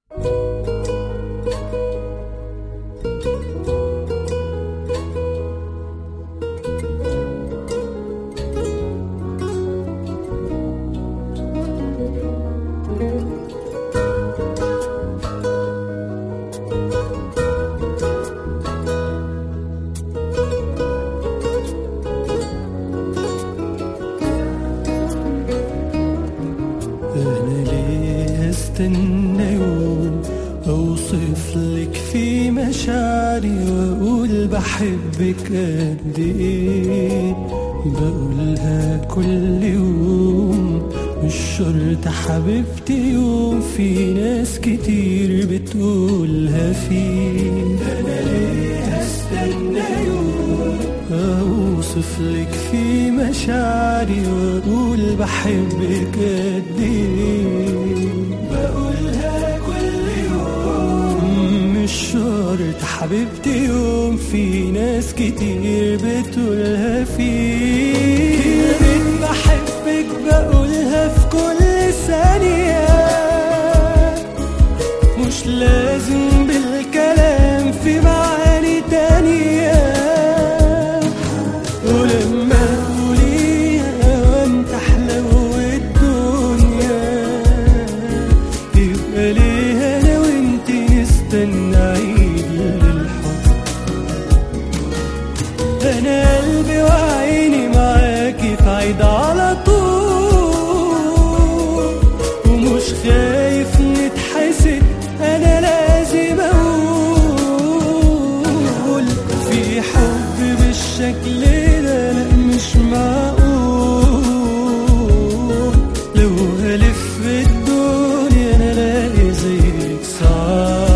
أنا ليه استنى يوم أوصف لك في مشاعري وأقول بحبك قد إيه بقولها كل يوم مش شرط حبيبتي يوم في ناس كتير بتقولها فيه أنا ليه استنى يوم أوصف لك في مشاعري وأقول بحبك قد إيه بقولها كل يوم مش شرط حبيبتي يوم في ناس كتير بتقولها فيه كلمة بحبك بقولها في كل ثانية مش لازم بالكلام في معاني تانية ولما تقوليها وانت حلو الدنيا يبقى ليه انا وانت نستنى عيد للحب انا قلبي وعيني معاكي في عيد على طول ومش خايف نتحسد انا لازم اقول في حب بالشكل ده لا مش معقول لو هلف الدنيا انا الاقي زيك صعب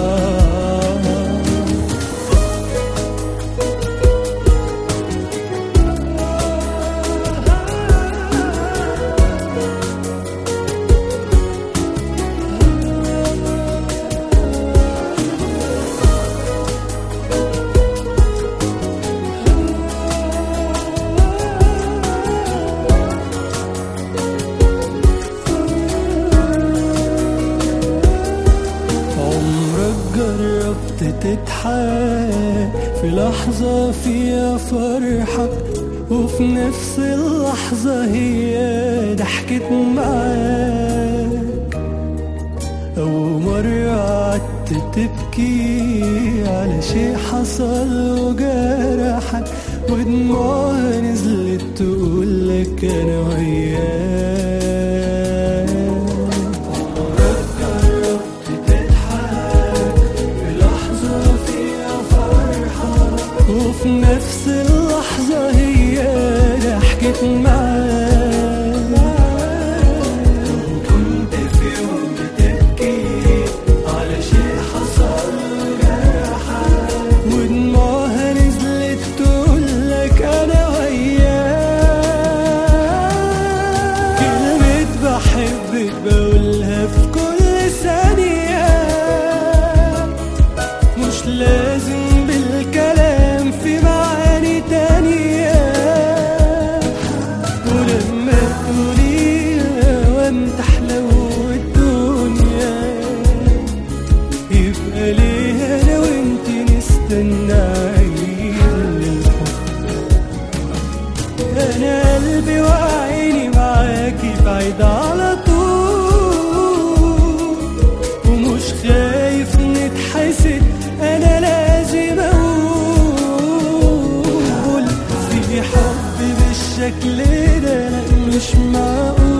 عمرك جربت تضحك في لحظة فيها فرحك وفي نفس اللحظة هي ضحكت معاك أو مرة قعدت تبكي على شيء حصل وجرحك ودموعها نزلت تقولك أنا وياك عمرك جربت تضحك في لحظة فيها فرحة وفي نفس اللحظة هي ضحكت معاك كنت في يوم بتبكي على شيء حصل جرحك ودموعها نزلت تقولك أنا وياك كلمة بحبك بقولها في كل ثانية مش لازم بالكلام في معاني تانية ولما تقوليها وانت حلو الدنيا يبقى ليه انا وانت نستنى عيد للحب انا قلبي وعيني معاكي بعيد على طول ومش خايف نتحسد انا لازم اقول في حب بالشكل ده لا مش معقول